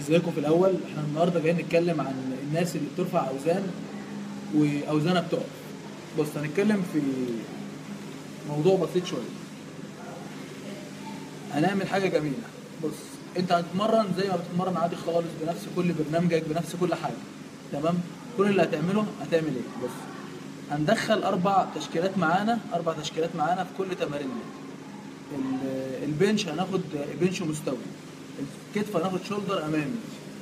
ازيكم في الاول احنا النهارده جايين نتكلم عن الناس اللي بترفع اوزان واوزانها بتقف بص هنتكلم في موضوع بسيط شويه هنعمل حاجه جميله بص انت هتتمرن زي ما بتتمرن عادي خالص بنفس كل برنامجك بنفس كل حاجه تمام كل اللي هتعمله هتعمل ايه بص هندخل اربع تشكيلات معانا اربع تشكيلات معانا في كل تماريننا ال- البنش هناخد بنش مستوي الكتف هناخد شولدر امامي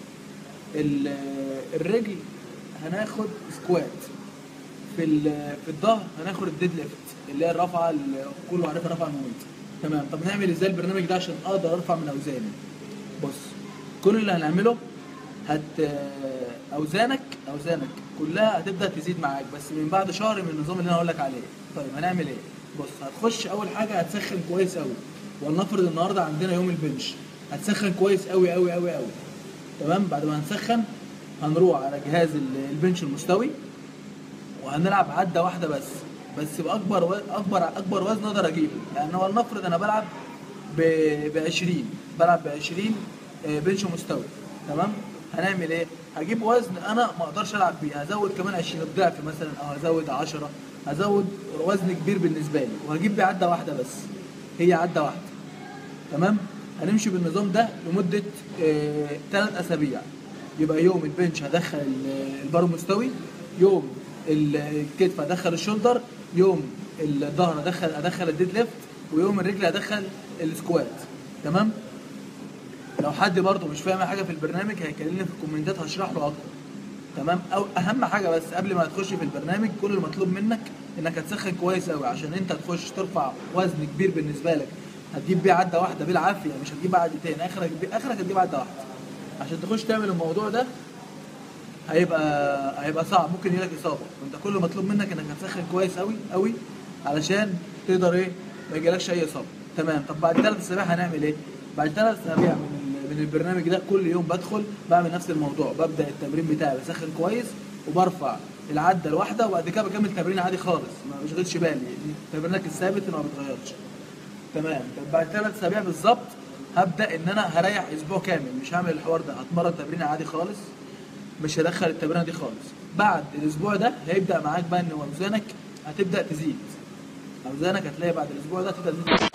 ال- الرجل هناخد سكوات في ال- في الظهر هناخد الديد ليفت اللي هي الرفعه اللي كله عارفها رفع الموت تمام طب نعمل ازاي البرنامج ده عشان اقدر ارفع من اوزاني بص كل اللي هنعمله هت اوزانك اوزانك كلها هتبدا تزيد معاك بس من بعد شهر من النظام اللي انا هقول لك عليه طيب هنعمل ايه بص هتخش اول حاجه هتسخن كويس قوي ولنفرض النهارده عندنا يوم البنش هتسخن كويس قوي قوي قوي قوي تمام بعد ما هنسخن هنروح على جهاز ال- البنش المستوي وهنلعب عده واحده بس بس باكبر و... اكبر اكبر وزن اقدر اجيبه يعني هو لنفرض انا بلعب ب ب 20 بلعب ب 20 آه، بنش مستوي تمام هنعمل ايه هجيب وزن انا ما اقدرش العب بيه هزود كمان 20 الضعف مثلا او هزود 10 هزود وزن كبير بالنسبه لي وهجيب بيه عده واحده بس هي عده واحده تمام هنمشي بالنظام ده لمده ثلاث اسابيع يبقى يوم البنش هدخل ال- البار مستوي يوم ال- الكتف هدخل الشولدر يوم الظهر هدخل هدخل الديد ليفت ويوم الرجل هدخل السكوات تمام لو حد برضه مش فاهم حاجه في البرنامج هيكلمني في الكومنتات هشرح له اكتر تمام او اهم حاجه بس قبل ما تخش في البرنامج كل المطلوب منك انك هتسخن كويس قوي عشان انت تخش ترفع وزن كبير بالنسبه لك هتجيب بيه عده واحده بالعافيه مش هتجيب عدتين اخرك اخرك هتجيب عده واحده عشان تخش تعمل الموضوع ده هيبقى هيبقى صعب ممكن يجيلك اصابه وانت كل مطلوب منك انك هتسخن كويس قوي قوي علشان تقدر ايه ما يجيلكش اي اصابه تمام طب بعد ثلاث اسابيع هنعمل ايه بعد ثلاث اسابيع من ال- من البرنامج ده كل يوم بدخل بعمل نفس الموضوع ببدا التمرين بتاعي بسخن كويس وبرفع العده الواحده وبعد كده بكمل تمرين عادي خالص ما بشغلش بالي تمرينك الثابت اللي ما بيتغيرش تمام طب بعد ثلاث اسابيع بالظبط هبدا ان انا هريح اسبوع كامل مش هعمل الحوار ده هتمرن تمرين عادي خالص مش هدخل التمرينه دي خالص بعد الاسبوع ده هيبدا معاك بقى ان اوزانك هتبدا تزيد اوزانك هتلاقي بعد الاسبوع ده هتبدا تزيد